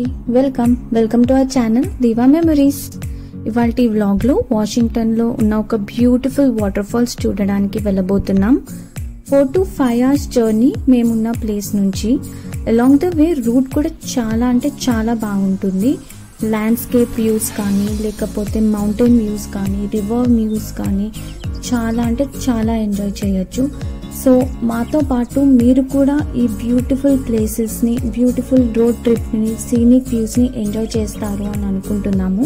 అందరికీ welcome welcome to our channel Diva Memories ఇవాళ వ్లాగ్లో వాషింగ్టన్లో ఉన్న ఒక బ్యూటిఫుల్ వాటర్ ఫాల్స్ చూడడానికి వెళ్ళబోతున్నాం four to five hours journey మేమున్న ప్లేస్ నుంచి అలాంగ్ ద వే రూట్ కూడా చాలా అంటే చాలా బాగుంటుంది ల్యాండ్స్కేప్ వ్యూస్ కానీ లేకపోతే మౌంటైన్ వ్యూస్ కానీ రివర్ వ్యూస్ కానీ చాలా అంటే చాలా ఎంజాయ్ చేయొచ్చు సో మాతో పాటు మీరు కూడా ఈ బ్యూటిఫుల్ ప్లేసెస్ని బ్యూటిఫుల్ రోడ్ ట్రిప్ని సీనిక్ వ్యూస్ని ఎంజాయ్ చేస్తారు అని అనుకుంటున్నాము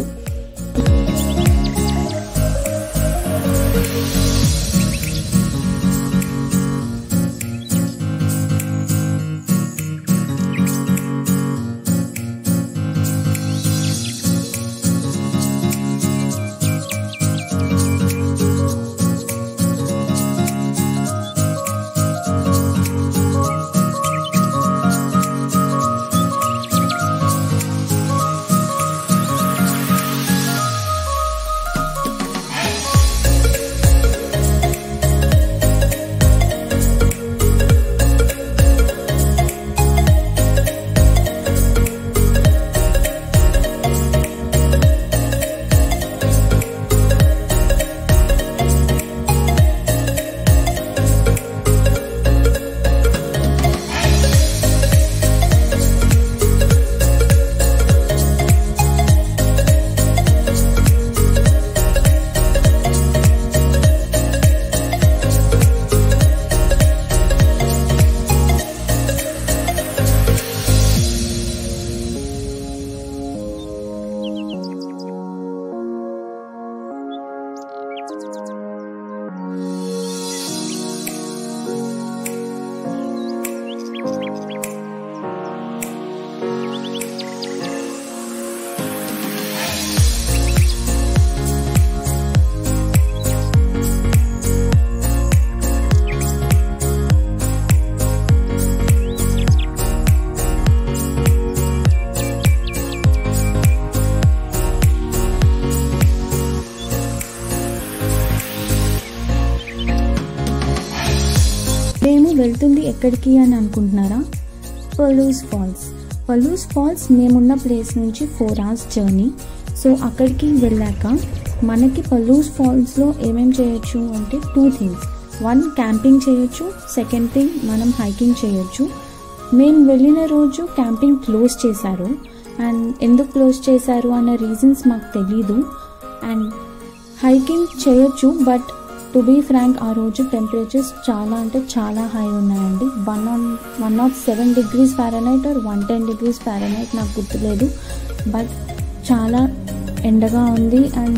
మేము వెళ్తుంది ఎక్కడికి అని అనుకుంటున్నారా పలూస్ ఫాల్స్ పలూస్ ఫాల్స్ మేమున్న ప్లేస్ నుంచి ఫోర్ అవర్స్ జర్నీ సో అక్కడికి వెళ్ళాక మనకి పలూస్ ఫాల్స్లో ఏమేం చేయొచ్చు అంటే టూ థింగ్స్ వన్ క్యాంపింగ్ చేయొచ్చు సెకండ్ థింగ్ మనం హైకింగ్ చేయొచ్చు మేము వెళ్ళిన రోజు క్యాంపింగ్ క్లోజ్ చేశారు అండ్ ఎందుకు క్లోజ్ చేశారు అన్న రీజన్స్ మాకు తెలీదు అండ్ హైకింగ్ చేయొచ్చు బట్ టు బీ ఫ్రాంక్ ఆ రోజు టెంపరేచర్స్ చాలా అంటే చాలా హై ఉన్నాయండి one on one naught seven degrees Fahrenheit or one ten degrees Fahrenheit నాకు గుర్తులేదు బట్ చాలా ఎండగా ఉంది అండ్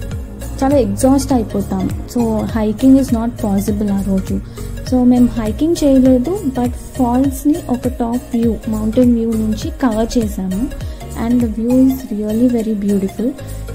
చాలా ఎగ్జాస్ట్ అయిపోతాం so hiking is not possible ఆ రోజు సో మేము హైకింగ్ చేయలేదు బట్ ఫాల్స్ని ఒక టాప్ వ్యూ మౌంటైన్ వ్యూ నుంచి కవర్ చేసాము and the view is really very beautiful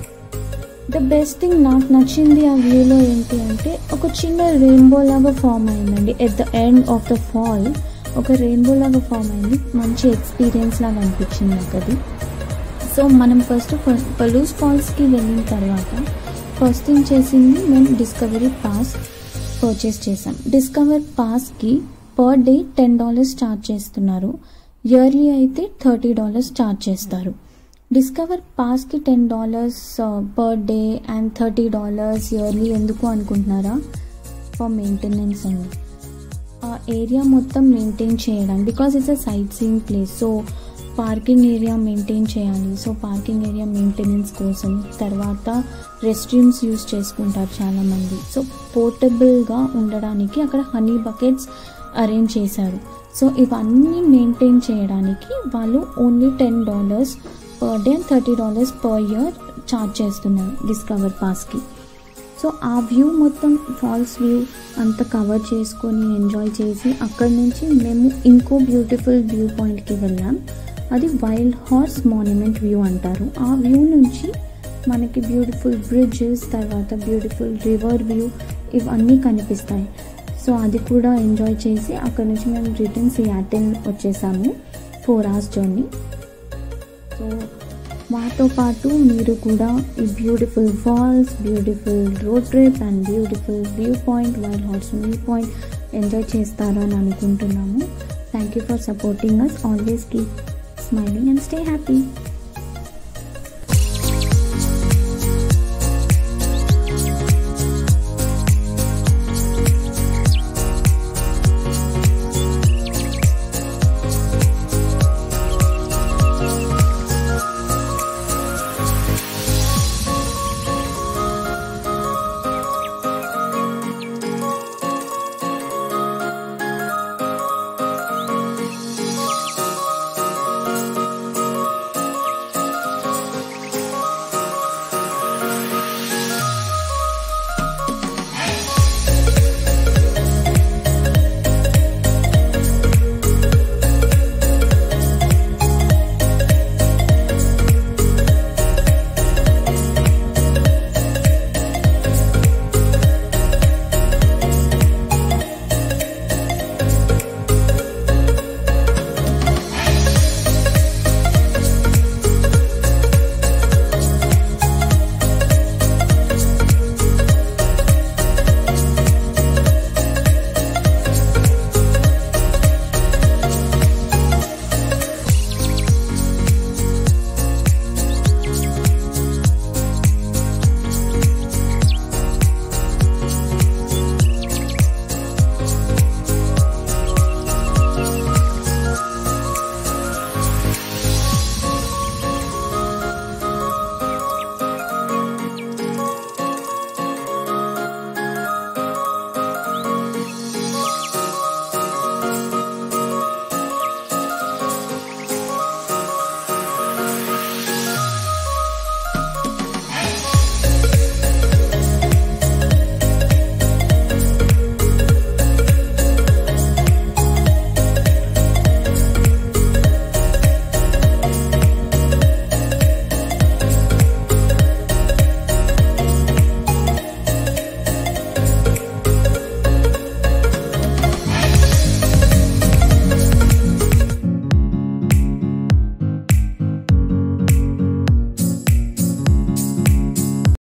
the best thing నాకు నచ్చింది ఆ వ్యూలో ఏంటి అంటే ఒక చిన్న రెయిన్బో లాగా ఫామ్ అయిందండి at the end of the fall ఒక రెయిన్బో లాగా ఫామ్ అయింది మంచి ఎక్స్పీరియన్స్ లాగా అనిపించింది నాకు అది సో మనం ఫస్ట్ పలూస్ ఫాల్స్కి వెళ్ళిన తర్వాత ఫస్ట్ థింగ్ చేసింది మేము డిస్కవరీ పాస్ పర్చేస్ చేసాం డిస్కవర్ పాస్కి per day ten dollars charge చేస్తున్నారు ఇయర్లీ అయితే థర్టీ డాలర్స్ ఛార్జ్ చేస్తారు డిస్కవర్ పాస్కి ten dollars per day and thirty dollars yearly ఎందుకు అనుకుంటున్నారా ఫర్ మెయింటెనెన్స్ అండి ఆ ఏరియా మొత్తం మెయింటైన్ చేయడం because it's a sightseeing place so parking area maintain చేయాలి సో పార్కింగ్ ఏరియా మెయింటెనెన్స్ కోసం తర్వాత రెస్ట్ రూమ్స్ యూస్ చేసుకుంటారు చాలామంది సో పోర్టబుల్గా ఉండడానికి అక్కడ హనీ బకెట్స్ అరేంజ్ చేశారు సో ఇవన్నీ మెయింటైన్ చేయడానికి వాళ్ళు only ten dollars per day and thirty dollars per year charge చేస్తున్నారు డిస్కవర్ పాస్కి సో ఆ వ్యూ మొత్తం ఫాల్స్ వ్యూ అంతా కవర్ చేసుకొని ఎంజాయ్ చేసి అక్కడి నుంచి మేము ఇంకో బ్యూటిఫుల్ వ్యూ పాయింట్కి వెళ్ళాం అది వైల్డ్ హార్స్ మాన్యుమెంట్ వ్యూ అంటారు ఆ వ్యూ నుంచి మనకి బ్యూటిఫుల్ బ్రిడ్జెస్ తర్వాత బ్యూటిఫుల్ రివర్ వ్యూ ఇవన్నీ కనిపిస్తాయి సో అది కూడా ఎంజాయ్ చేసి అక్కడ నుంచి మేము రిటర్న్ సియాటిల్ వచ్చేసాము ఫోర్ అవర్స్ జర్నీ సో మాతో పాటు మీరు కూడా ఈ beautiful falls beautiful road trip and beautiful viewpoint wild horse viewpoint enjoy చేస్తారు అని అనుకుంటున్నాము thank you for supporting us always keep smiling and stay happy